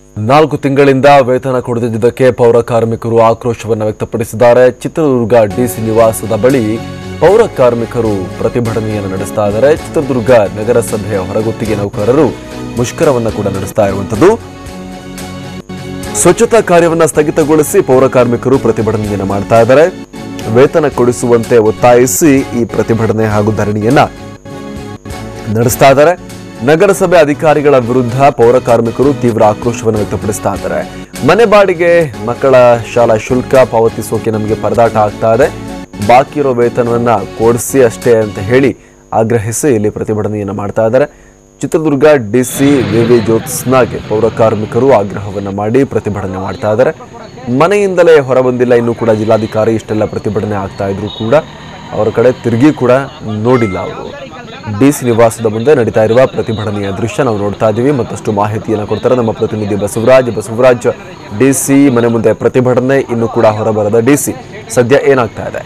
ನಾಲ್ಕು ತಿಂಗಳಿಂದ ವೇತನ ಕೊಡದಿದ್ದಕ್ಕೆ ಪೌರ ಕಾರ್ಮಿಕರು ಆಕ್ರೋಶವನ್ನು ವ್ಯಕ್ತಪಡಿಸಿದ್ದಾರೆ ಚಿತ್ರದುರ್ಗ ಡಿಸಿ ನಿವಾಸದ ಬಳಿ ಪೌರ ಕಾರ್ಮಿಕರು ಪ್ರತಿಭಟನೆಯನ್ನು ನಡೆಸ್ತಾ ಇದ್ದಾರೆ ಚಿತ್ರದುರ್ಗ ನಗರಸಭೆಯ ಹೊರಗುತ್ತಿಗೆ ನೌಕರರು ಮುಷ್ಕರವನ್ನು ಕೂಡ ನಡೆಸ್ತಾ ಇರುವಂತದ್ದು ಸ್ವಚ್ಛತಾ ಕಾರ್ಯವನ್ನ ಸ್ಥಗಿತಗೊಳಿಸಿ ಪೌರ ಕಾರ್ಮಿಕರು ಪ್ರತಿಭಟನೆಯನ್ನು ಮಾಡ್ತಾ ಇದ್ದಾರೆ ವೇತನ ಕೊಡಿಸುವಂತೆ ಒತ್ತಾಯಿಸಿ ಈ ಪ್ರತಿಭಟನೆ ಹಾಗೂ ಧರಣಿಯನ್ನ ನಡೆಸ್ತಾ ಇದ್ದಾರೆ ನಗರಸಭೆ ಅಧಿಕಾರಿಗಳ ವಿರುದ್ಧ ಪೌರ ಕಾರ್ಮಿಕರು ತೀವ್ರ ಆಕ್ರೋಶವನ್ನು ವ್ಯಕ್ತಪಡಿಸ್ತಾ ಇದ್ದಾರೆ ಮನೆ ಬಾಡಿಗೆ ಮಕ್ಕಳ ಶಾಲಾ ಶುಲ್ಕ ಪಾವತಿಸೋಕೆ ನಮಗೆ ಪರದಾಟ ಆಗ್ತಾ ಇದೆ ಬಾಕಿ ಇರೋ ವೇತನವನ್ನ ಕೊಡಿಸಿ ಅಷ್ಟೇ ಅಂತ ಹೇಳಿ ಆಗ್ರಹಿಸಿ ಇಲ್ಲಿ ಪ್ರತಿಭಟನೆಯನ್ನು ಮಾಡ್ತಾ ಇದ್ದಾರೆ ಚಿತ್ರದುರ್ಗ ಡಿಸಿ ವಿವಿ ಜ್ಯೋತ್ಸ್ನಾಗೆ ಪೌರ ಕಾರ್ಮಿಕರು ಆಗ್ರಹವನ್ನ ಮಾಡಿ ಪ್ರತಿಭಟನೆ ಮಾಡ್ತಾ ಇದ್ದಾರೆ ಮನೆಯಿಂದಲೇ ಹೊರಬಂದಿಲ್ಲ ಇನ್ನೂ ಕೂಡ ಜಿಲ್ಲಾಧಿಕಾರಿ ಇಷ್ಟೆಲ್ಲ ಪ್ರತಿಭಟನೆ ಆಗ್ತಾ ಇದ್ರು ಕೂಡ ಅವರ ಕಡೆ ತಿರುಗಿ ಕೂಡ ನೋಡಿಲ್ಲ ಅವರು ಡಿಸಿ ನಿವಾಸದ ಮುಂದೆ ನಡೀತಾ ಇರುವ ಪ್ರತಿಭಟನೆಯ ದೃಶ್ಯ ನಾವು ನೋಡ್ತಾ ಇದ್ದೀವಿ ಮತ್ತಷ್ಟು ಮಾಹಿತಿಯನ್ನು ಕೊಡ್ತಾರೆ ನಮ್ಮ ಪ್ರತಿನಿಧಿ ಬಸವರಾಜ್ ಬಸವರಾಜ್ ಡಿಸಿ ಮನೆ ಮುಂದೆ ಪ್ರತಿಭಟನೆ ಇನ್ನು ಕೂಡ ಹೊರಬರದ ಡಿಸಿ ಸದ್ಯ ಏನಾಗ್ತಾ ಇದೆ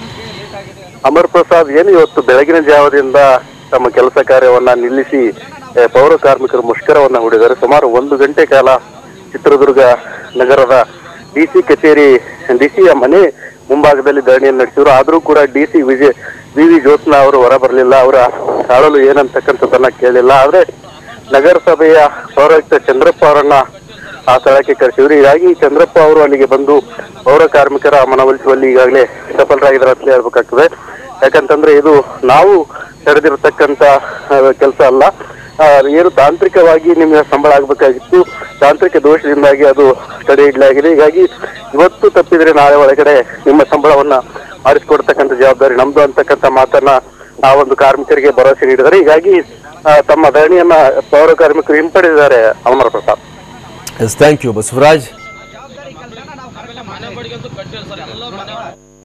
ಅಮರ್ ಪ್ರಸಾದ್ ಏನು ಇವತ್ತು ಬೆಳಗಿನ ಜಾವದಿಂದ ತಮ್ಮ ಕೆಲಸ ಕಾರ್ಯವನ್ನ ನಿಲ್ಲಿಸಿ ಏ, ಪೌರ ಕಾರ್ಮಿಕರು ಮುಷ್ಕರವನ್ನ ಹೂಡಿದ್ದಾರೆ ಸುಮಾರು ಒಂದು ಗಂಟೆ ಕಾಲ ಚಿತ್ರದುರ್ಗ ನಗರದ ಡಿಸಿ ಕಚೇರಿ ಡಿಸಿಯ ಮನೆ ಮುಂಭಾಗದಲ್ಲಿ ಧರಣಿಯನ್ನು ನಡೆಸಿದ್ರು ಆದರೂ ಕೂಡ DC Vijay V V Jyotsna ಅವರು ಹೊರ ಬರಲಿಲ್ಲ ಅವರ ಆಳಲು ಏನಂತಕ್ಕಂಥದ್ದನ್ನ ಕೇಳಿಲ್ಲ ಆದ್ರೆ ನಗರಸಭೆಯ ಪೌರಾಯುಕ್ತ ಚಂದ್ರಪ್ಪ ಅವರನ್ನ ಆ ಸ್ಥಳಕ್ಕೆ ಕರೆಸಿದ್ರು ಹೀಗಾಗಿ ಚಂದ್ರಪ್ಪ ಅವರು ಅಲ್ಲಿಗೆ ಬಂದು ಪೌರ ಕಾರ್ಮಿಕರ ಮನವೊಲಿಸುವಲ್ಲಿ ಈಗಾಗಲೇ ಸಫಲರಾಗಿದ್ದಾರೆ ಅಂತ ಹೇಳ್ಬೇಕಾಗ್ತದೆ ಯಾಕಂತಂದ್ರೆ ಇದು ನಾವು ತಡೆದಿರತಕ್ಕಂತ ಕೆಲಸ ಅಲ್ಲ ಆ, ಏನು ತಾಂತ್ರಿಕವಾಗಿ ನಿಮಗೆ ಸಂಬಳ ಆಗ್ಬೇಕಾಗಿತ್ತು ತಾಂತ್ರಿಕ ದೋಷದಿಂದಾಗಿ ಅದು ತಡೆ ಇಡಲಾಗಿದೆ ಹೀಗಾಗಿ ಇವತ್ತು ತಪ್ಪಿದ್ರೆ ನಾಳೆ ಒಳಗಡೆ ನಿಮ್ಮ ಸಂಬಳವನ್ನ ಮಾಡಿಸ್ಕೊಡ್ತಕ್ಕಂಥ ಜವಾಬ್ದಾರಿ ನಮ್ದು ಅಂತಕ್ಕಂಥ ಮಾತನ್ನ ಆ ಒಂದು ಕಾರ್ಮಿಕರಿಗೆ ಭರವಸೆ ನೀಡಿದ್ದಾರೆ ಹೀಗಾಗಿ ಆ, ತಮ್ಮ ಧರಣಿಯನ್ನ ಪೌರ ಕಾರ್ಮಿಕರು ಹಿಂಪಡೆದಿದ್ದಾರೆ Amara Prasad S thank you Basavaraj